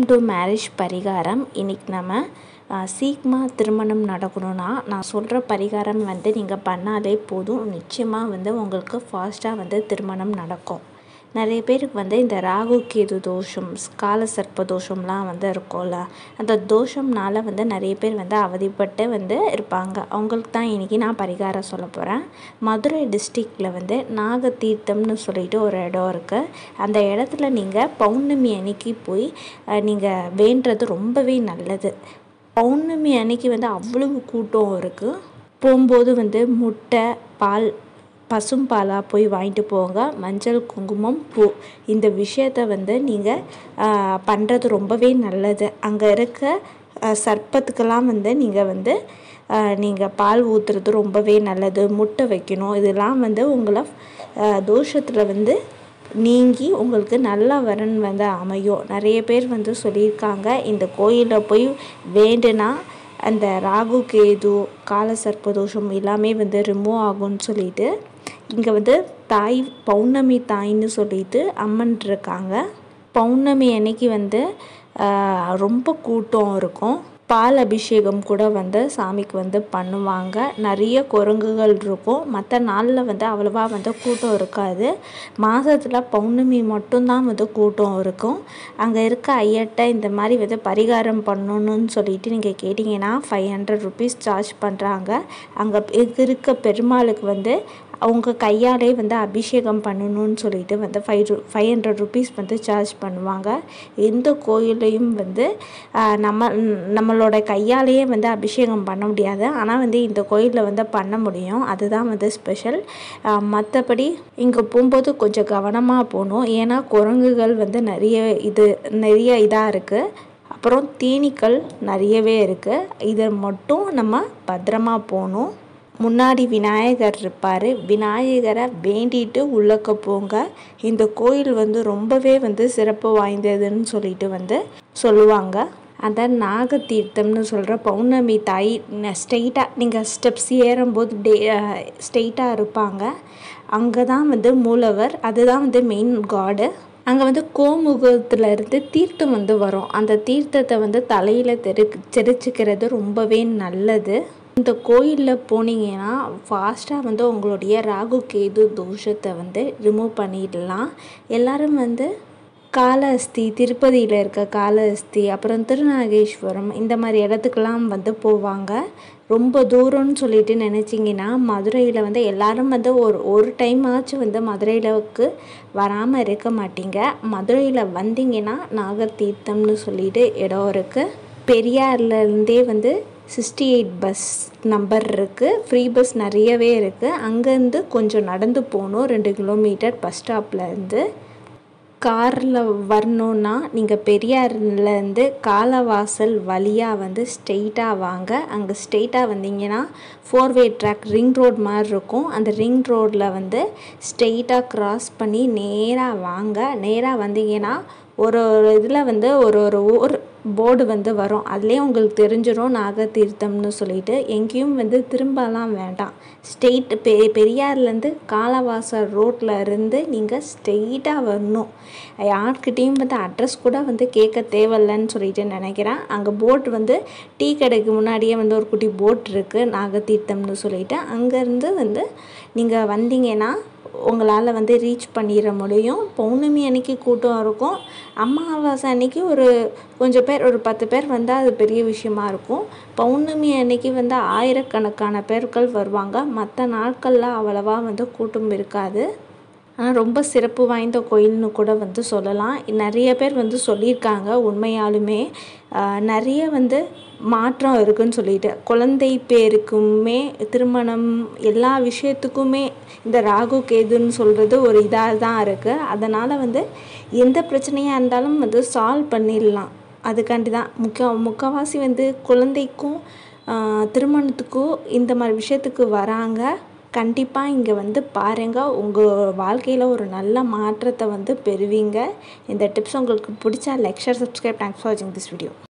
to marriage பரிகாரம் இன்றைக்கி நம்ம சீக்கிரமாக திருமணம் நடக்கணும்னா நான் சொல்கிற பரிகாரம் வந்து நீங்கள் பண்ணாலே போதும் நிச்சயமாக வந்து உங்களுக்கு ஃபாஸ்ட்டாக வந்து திருமணம் நடக்கும் நிறைய பேருக்கு வந்து இந்த ராகு கேது தோஷம் கால சர்ப்ப தோஷம்லாம் வந்து இருக்கும்ல அந்த தோஷம்னால வந்து நிறைய பேர் வந்து அவதிப்பட்டு வந்து இருப்பாங்க அவங்களுக்கு தான் இன்றைக்கி நான் பரிகாரம் சொல்ல போகிறேன் மதுரை டிஸ்ட்ரிக்டில் வந்து நாகதீர்த்தம்னு சொல்லிட்டு ஒரு இடம் இருக்குது அந்த இடத்துல நீங்கள் பௌர்ணமி அன்னைக்கு போய் நீங்கள் வேண்டுறது ரொம்பவே நல்லது பௌர்ணமி அன்னைக்கு வந்து அவ்வளவு கூட்டம் இருக்குது போகும்போது வந்து முட்டை பால் பசும்பாலாக போய் வாங்கிட்டு போங்க மஞ்சள் குங்குமம் பூ இந்த விஷயத்த வந்து நீங்கள் பண்ணுறது ரொம்பவே நல்லது அங்கே இருக்க சர்ப்பத்துக்கெல்லாம் வந்து நீங்கள் வந்து நீங்கள் பால் ஊற்றுறது ரொம்பவே நல்லது முட்டை வைக்கணும் இதெல்லாம் வந்து உங்களை தோஷத்தில் வந்து நீங்கி உங்களுக்கு நல்ல வரன் வந்து அமையும் நிறைய பேர் வந்து சொல்லியிருக்காங்க இந்த கோயிலில் போய் வேண்டுனா அந்த ராகு கேது கால சர்ப்ப தோஷம் எல்லாமே வந்து ரிமூவ் ஆகும்னு சொல்லிட்டு இங்கே வந்து தாய் பௌர்ணமி தாய்ன்னு சொல்லிட்டு அம்மன் இருக்காங்க பௌர்ணமி அன்னைக்கு வந்து ரொம்ப கூட்டம் இருக்கும் பால் அபிஷேகம் கூட வந்து சாமிக்கு வந்து பண்ணுவாங்க நிறைய குரங்குகள் இருக்கும் மற்ற நாளில் வந்து அவ்வளோவா வந்து கூட்டம் இருக்காது மாதத்தில் பௌர்ணமி மட்டும்தான் வந்து கூட்டம் இருக்கும் அங்கே இருக்க ஐயட்ட இந்த மாதிரி வந்து பரிகாரம் பண்ணணும்னு சொல்லிட்டு நீங்கள் கேட்டிங்கன்னா ஃபைவ் ஹண்ட்ரட் ருபீஸ் சார்ஜ் பண்ணுறாங்க அங்கே இருக்க பெருமாளுக்கு வந்து அவங்க கையாலே வந்து அபிஷேகம் பண்ணணும்னு சொல்லிட்டு வந்து ஃபைவ் ரு ஃபைவ் ஹண்ட்ரட் ருபீஸ் வந்து சார்ஜ் பண்ணுவாங்க எந்த கோயிலையும் வந்து நம்ம நம்மளோட கையாலேயே வந்து அபிஷேகம் பண்ண முடியாது ஆனால் வந்து இந்த கோயிலில் வந்து பண்ண முடியும் அதுதான் வந்து ஸ்பெஷல் மற்றபடி இங்கே போகும்போது கொஞ்சம் கவனமாக போகணும் ஏன்னா குரங்குகள் வந்து நிறைய இது நிறைய இதாக இருக்குது அப்புறம் தேனீக்கள் நிறையவே இருக்குது இதை மட்டும் நம்ம பத்திரமா போகணும் முன்னாடி விநாயகர் இருப்பார் விநாயகரை வேண்டிட்டு உள்ளக்க போங்க இந்த கோயில் வந்து ரொம்பவே வந்து சிறப்பு வாய்ந்ததுன்னு சொல்லிட்டு வந்து சொல்லுவாங்க அந்த நாகதீர்த்தம்னு சொல்கிற பௌர்ணமி தாய் ஸ்ட்ரெயிட்டாக நீங்கள் ஸ்டெப்ஸ் ஏறும்போது டே ஸ்ட்ரெயிட்டாக இருப்பாங்க அங்கே தான் வந்து மூலவர் அதுதான் வந்து மெயின் காடு அங்கே வந்து கோமுகத்தில் இருந்து தீர்த்தம் வந்து வரும் அந்த தீர்த்தத்தை வந்து தலையில் தெரு தெரிச்சுக்கிறது ரொம்பவே நல்லது இந்த கோயிலில் போனீங்கன்னா ஃபாஸ்ட்டாக வந்து உங்களுடைய ராகு கேது தோஷத்தை வந்து ரிமூவ் பண்ணிடலாம் எல்லோரும் வந்து காலஹஸ்தி திருப்பதியில் இருக்க காலஹஸ்தி அப்புறம் திருநாகேஸ்வரம் இந்த மாதிரி இடத்துக்கெல்லாம் வந்து போவாங்க ரொம்ப தூரம்னு சொல்லிட்டு நினச்சிங்கன்னா மதுரையில் வந்து எல்லோரும் வந்து ஒரு ஒரு டைம் ஆச்சும் வந்து மதுரையிலக்கு வராமல் இருக்க மாட்டீங்க மதுரையில் வந்தீங்கன்னா நாகத்தீர்த்தம்னு சொல்லிட்டு இடம் இருக்குது பெரியார்லேருந்தே வந்து சிக்ஸ்டி எயிட் பஸ் நம்பர் இருக்குது ஃப்ரீ பஸ் நிறையவே இருக்குது அங்கேருந்து கொஞ்சம் நடந்து போகணும் ரெண்டு கிலோமீட்டர் பஸ் ஸ்டாப்லேருந்து காரில் வரணுன்னா நீங்கள் பெரியார்லேருந்து காலவாசல் வழியாக வந்து ஸ்ட்ரெயிட்டாக வாங்க அங்கே ஸ்ட்ரெயிட்டாக வந்தீங்கன்னா four way track ring road மாதிரி இருக்கும் அந்த ரிங் ரோடில் வந்து ஸ்ட்ரெயிட்டாக க்ராஸ் பண்ணி நேராக வாங்க நேராக வந்தீங்கன்னா ஒரு ஒரு இதில் வந்து ஒரு ஒரு ஊர் போர்டு வந்து வரும் அதுலேயே உங்களுக்கு தெரிஞ்சிடும் நாகதீர்த்தம்னு சொல்லிட்டு எங்கேயும் வந்து திரும்பலாம் வேண்டாம் ஸ்ட்ரெயிட் பெ பெரியார்லேருந்து காலவாசல் ரோட்டில் இருந்து நீங்கள் ஸ்ட்ரெயிட்டாக வரணும் யார்கிட்டேயும் வந்து அட்ரஸ் கூட வந்து கேட்க தேவையில்லைன்னு சொல்லிட்டு நினைக்கிறேன் அங்கே போட் வந்து டீ கடைக்கு முன்னாடியே வந்து ஒரு குட்டி போட் இருக்குது நாகதீர்த்தம்னு சொல்லிட்டு அங்கேருந்து வந்து நீங்கள் வந்தீங்கன்னா உங்களால் வந்து ரீச் பண்ணிட முடியும் பௌர்ணமி அன்னைக்கு கூட்டம் இருக்கும் அமாவாசை அன்னைக்கு ஒரு கொஞ்சம் பேர் ஒரு பத்து பேர் வந்தால் அது பெரிய விஷயமா இருக்கும் பௌர்ணமி அன்னைக்கு வந்து ஆயிரக்கணக்கான பேர்கள் வருவாங்க மற்ற நாட்களில் அவ்வளவா வந்து கூட்டம் இருக்காது ஆனால் ரொம்ப சிறப்பு வாய்ந்த கோயில்னு கூட வந்து சொல்லலாம் நிறைய பேர் வந்து சொல்லியிருக்காங்க உண்மையாலுமே நிறைய வந்து மாற்றம் இருக்குன்னு சொல்லிட்டு குழந்தை பேருக்குமே திருமணம் எல்லா விஷயத்துக்குமே இந்த ராகு கேதுன்னு சொல்கிறது ஒரு இதாக தான் இருக்குது அதனால் வந்து எந்த பிரச்சனையாக இருந்தாலும் வந்து சால்வ் பண்ணிடலாம் அதுக்காண்டி தான் முக்கிய முக்கால்வாசி வந்து குழந்தைக்கும் திருமணத்துக்கும் இந்த மாதிரி விஷயத்துக்கு வராங்க கண்டிப்பாக இங்கே வந்து பாருங்கள் உங்கள் வாழ்க்கையில் ஒரு நல்ல மாற்றத்தை வந்து பெறுவீங்க இந்த டிப்ஸ் உங்களுக்கு பிடிச்சா like share subscribe thanks for வாட்சிங் திஸ் வீடியோ